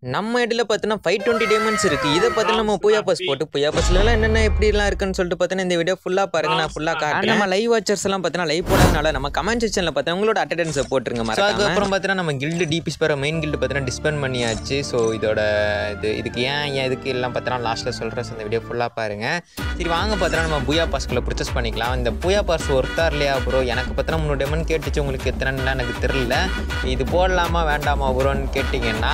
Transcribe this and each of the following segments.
நம்ம இடையில பார்த்தீங்கன்னா ஃபைவ் டுவெண்ட்டி டைமண்ட்ஸ் இருக்குது இதை பார்த்தீங்கன்னா நம்ம புயா பஸ் போட்டு புயா பஸ்லலாம் என்னென்ன எப்படிலாம் இருக்குன்னு சொல்லிட்டு பார்த்தீங்கன்னா இந்த வீடியோ ஃபுல்லாக பாருங்க நான் ஃபுல்லாக காட்டுறேன் நம்ம லைவ் வாட்சர்ஸ் எல்லாம் பார்த்தீங்கன்னா லைவ் போடாதனால நம்ம கமெண்ட் செக்ஷனில் பார்த்தா உங்களோட அட்டண்டன்ஸை போட்டுருங்க மறக்காம. அதுக்கப்புறம் பார்த்தீங்கன்னா நம்ம guild DP spare main guild பார்த்தீங்கன்னா டிஸ்பெண்ட் பண்ணியாச்சு ஸோ இதோட இது இதுக்கு ஏன் ஏன் இதுக்கு எல்லாம் பார்த்தீங்கன்னா லாஸ்ட்டில் சொல்கிறேன் இந்த வீடியோ ஃபுல்லாக பாருங்க சரி வாங்க பார்த்தீங்கன்னா நம்ம புயா பாஸ்க்குள்ள பர்ச்சேஸ் பண்ணிக்கலாம் இந்த புயா பாஸ் ஒர்த்தா இல்லையா ப்ரோ எனக்கு பார்த்தீங்கன்னா முன்னூறு டைமண்ட் கேட்டுச்சு உங்களுக்கு எத்தனைலாம் எனக்கு தெரியல இது போடலாமா வேண்டாமா ப்ரோன்னு கேட்டிங்கன்னா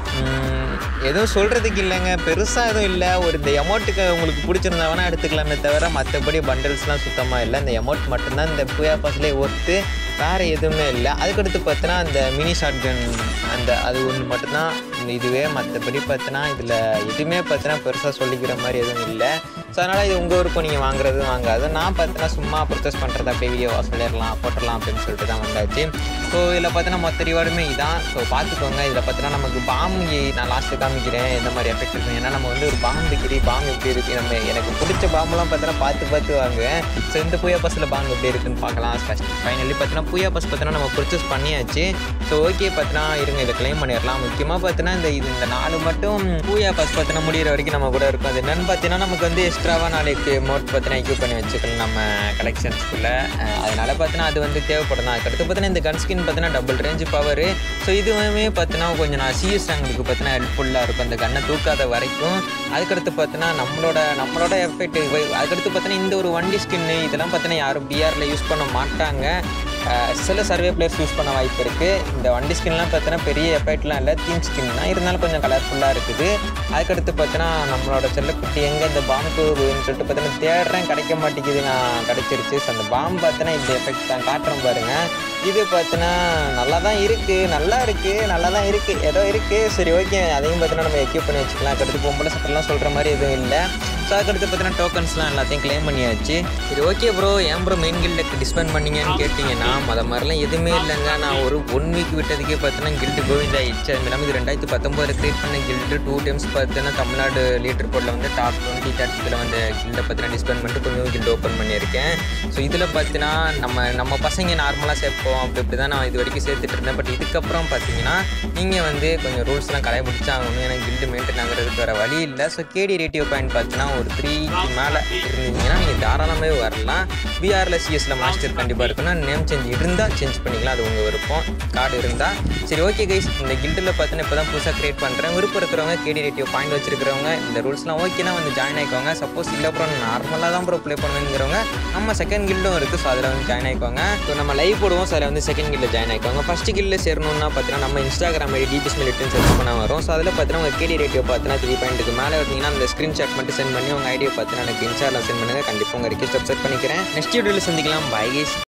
ம், எதுவும் சொல்கிறதுக்கு இல்லைங்க பெருசாக எதுவும் இல்லை ஒரு இந்த எமௌண்ட்டுக்கு உங்களுக்கு பிடிச்சிருந்தா வேணால் எடுத்துக்கலாமே தவிர மற்றபடி பண்டல்ஸ்லாம் சுத்தமாக இல்லை இந்த எமௌண்ட் மட்டும்தான் இந்த புயா பாஸ்லேயே ஒர்த்து வேறு எதுவுமே இல்லை அதுக்கடுத்து பார்த்தீங்கன்னா அந்த மினி ஷாட் கன் அந்த அது ஒன்று மட்டும்தான் இந்த இதுவே மற்றபடி பார்த்தீங்கன்னா இதில் எதுவுமே பார்த்தீங்கன்னா பெருசாக சொல்லிக்கிற மாதிரி எதுவும் இல்லை ஸோ அதனால் இது உங்கள் விருப்பம் நீங்கள் வாங்குறது வாங்காது நான் பார்த்தீங்கன்னா சும்மா ப்ரொசஸ் பண்ணுறது அப்படியே வீடியோவாக சொல்லிடலாம் போட்டுடலாம் அப்படின்னு சொல்லிட்டு தான் வந்தாச்சு ஸோ இதில் பார்த்தீங்கன்னா மொத்த ரிவார்டுமே இதான் ஸோ பார்த்துக்கோங்க இதில் பார்த்தீங்கன்னா நமக்கு பாம்பு நான் லாஸ்ட்டு காமிக்கிறேன் எந்த மாதிரி எஃபெக்ட் இருக்கும் ஏன்னா நம்ம வந்து ஒரு பாம்பு கிரி பாம்பு எப்படி இருக்குது நம்ம எனக்கு பிடிச்ச பாம்புலாம் பார்த்தீங்கன்னா பார்த்து பார்த்து வாங்குவேன் ஸோ இந்த புயா பஸ்ஸில் பாம்பு எப்படி இருக்குன்னு பார்க்கலாம் ஃபஸ்ட் ஃபைனலி பார்த்தீங்கன்னா புயா பஸ் பார்த்தீங்கன்னா நம்ம பர்ச்சேஸ் பண்ணியாச்சு ஸோ ஓகே பார்த்தீங்கன்னா இருங்க இதை க்ளைம் பண்ணிடலாம் முக்கியமாக பார்த்தீங்கன்னா இந்த இது இந்த நாலு மட்டும் பூயா பஸ் பார்த்தீங்கன்னா முடியிற வரைக்கும் நம்ம கூட இருக்கும் அது என்னன்னு பார்த்தீங்கன்னா நமக்கு வந்து எக்ஸ்ட்ராவாக நாளைக்கு மோட் பார்த்தீங்கன்னா எக்யூப் பண்ணி வச்சுக்கலாம் நம்ம கலெக்ஷன்ஸ்குள்ளே அதனால் பார்த்தீங்கன்னா அது வந்து தேவைப்படும் அதுக்கடுத்து பார்த்தீங்கன்னா இந்த கன் ஸ்கின் பார்த்தீங்கன்னா டபுள் ரேஞ்ச் பவர் ஸோ இதுவுமே பார்த்தீங்கன்னா கொஞ்சம் நான் சிஎஸ் ரேங்களுக்கு பார்த்தீங்கன்னா ஹெல்ப்ஃபுல்லாக இருக்கும் அந்த கன்னை தூக்காத வரைக்கும் அதுக்கடுத்து பார்த்தீங்கன்னா நம்மளோட நம்மளோட எஃபெக்ட் அதுக்கடுத்து பார்த்தீங்கன்னா இந்த ஒரு வண்டி ஸ்கின்னு இதெல்லாம் பார்த்தீங்கன்னா யாரும் பிஆரில் யூஸ் பண்ண மாட்டாங்க அஹ் சில சர்வே பிளேயர்ஸ் யூஸ் பண்ண வாய்ப்பு இருக்குது இந்த வண்டி ஸ்கின்லாம் பார்த்தீங்கன்னா பெரிய எஃபெக்ட்லாம் இல்லை தீம் ஸ்கின் தான் இருந்தாலும் கொஞ்சம் கலர்ஃபுல்லாக இருக்குது அதுக்கடுத்து பார்த்தீங்கன்னா நம்மளோட செல்லக்குட்டி எங்கே இந்த பாம்பு சொல்லிட்டு பார்த்தீங்கன்னா தேடுறேன் கிடைக்க மாட்டேங்குது நான் கிடச்சிருச்சு ஸோ அந்த பாம்பு பார்த்தீங்கன்னா இந்த எஃபெக்ட் தான் காட்டுறேன் பாருங்கள் இது பார்த்தீங்கன்னா நல்லா தான் இருக்குது நல்லா இருக்குது நல்லா தான் இருக்குது ஏதோ இருக்குது சரி ஓகே அதையும் பார்த்தீங்கன்னா நம்ம எக்யூப் பண்ணி வச்சுக்கலாம் அதுக்கடுத்து பொம்பளை சட்டெல்லாம் சொல்கிற மாதிரி எதுவும் இல்லை ஸோ அதுக்கடுத்து பார்த்தீங்கன்னா டோக்கன்ஸ்லாம் எல்லாத்தையும் க்ளைம் பண்ணியாச்சு சரி ஓகே ப்ரோ ஏன் ப்ரோ மெயின் கில்டுக்கு டிஸ்பெண்ட் பண்ணீங்கன்னு கேட்டிங்கன்னா மொத மாதிரிலாம் எதுவுமே இல்லைங்க நான் ஒரு ஒன் வீக் விட்டதுக்கே பார்த்தீங்கன்னா கில்டு கோவிந்தா ஆயிடுச்சு அது இல்லாமல் இது ரெண்டாயிரத்தி பத்தொம்போதில் க்ரியேட் பண்ண கில்டு டூ டைம்ஸ் பார்த்தீங்கன்னா தமிழ்நாடு லீடர் போர்டில் வந்து டாப் டுவெண்ட்டி தேர்ட்டியில் வந்து கில்டை பார்த்தீங்கன்னா டிஸ்பெண்ட் பண்ணிட்டு கொஞ்சம் கில்டு ஓப்பன் பண்ணியிருக்கேன் ஸோ இதில் பார்த்தீங்கன்னா நம்ம நம்ம பசங்க நார்மலாக சேர்ப்போம் அப்படி இப்படி தான் நான் இது வரைக்கும் சேர்த்துட்டு இருந்தேன் பட் இதுக்கப்புறம் பார்த்தீங்கன்னா நீங்கள் வந்து கொஞ்சம் ரூல்ஸ்லாம் கடைபிடிச்சாகணும் ஏன்னா கில்டு மெயின்டைன் ஆகுறதுக்கு வேறு வழி இல்லை ஸோ கேடி ரேட்டியோ பாயிண்ட் பார்த்தீங்கன்னா ஒரு த்ரீக்கு மேலே இருந்தீங்கன்னா நீங்கள் தாராளமாகவே வரலாம் பிஆரில் சிஎஸில் மாஸ்டர் கண்டிப்பாக இருக்குன்னா நேம் சேஞ்ச் இருந்தால் சேஞ்ச் பண்ணிக்கலாம் அது உங்கள் விருப்பம் கார்டு இருந்தால் சரி ஓகே கைஸ் இந்த கில்டில் பார்த்தீங்கன்னா இப்போ தான் புதுசாக க்ரியேட் பண்ணுறேன் விருப்பம் இருக்கிறவங்க கேடி ரேட்டியோ பாயிண்ட் வச்சிருக்கிறவங்க இந்த ரூல்ஸ்லாம் ஓகேனா வந்து ஜாயின் ஆயிக்கோங்க சப்போஸ் இல்லை அப்புறம் நார்மலாக தான் ப்ரோ ப்ளே பண்ணுங்கிறவங்க நம்ம செகண்ட் கில்டும் இருக்குது ஸோ அதில் வந்து ஜாயின் ஆயிக்கோங்க ஸோ நம்ம லைவ் போடுவோம் ஸோ அதில் வந்து செகண்ட் கில்டில் ஜாயின் ஆயிக்கோங்க ஃபஸ்ட் கில்டில் சேரணும்னா பார்த்தீங்கன்னா நம்ம இன்ஸ்டாகிராம் ஐடி டிபிஎஸ் மிலிட்னு சர்ச் பண்ண வரும் ஸோ அதில் பார்த்தீங்கன்னா உங்கள் கேடி ரேட்டியோ பார்த்தீங்கன்னா த்ரீ பாயிண்ட்டுக்கு மேலே இருந்தீங்கன்னா அந்த ஸ்க்ரீன்ஷாட் மட்டும் சென்ட் பண்ணி உங்கள் ஐடியை பார்த்தீங்கன்னா எனக்கு இன்ஸ்டாவில் சென்ட் பண்ணுங்கள் கண்டிப்பாக உங்கள் ரிக்வஸ்ட் அப்செட் பண்ணிக்கிறேன் நெக்ஸ்ட் வீடியோவில் சந்திக்கலாம் பை கைஸ்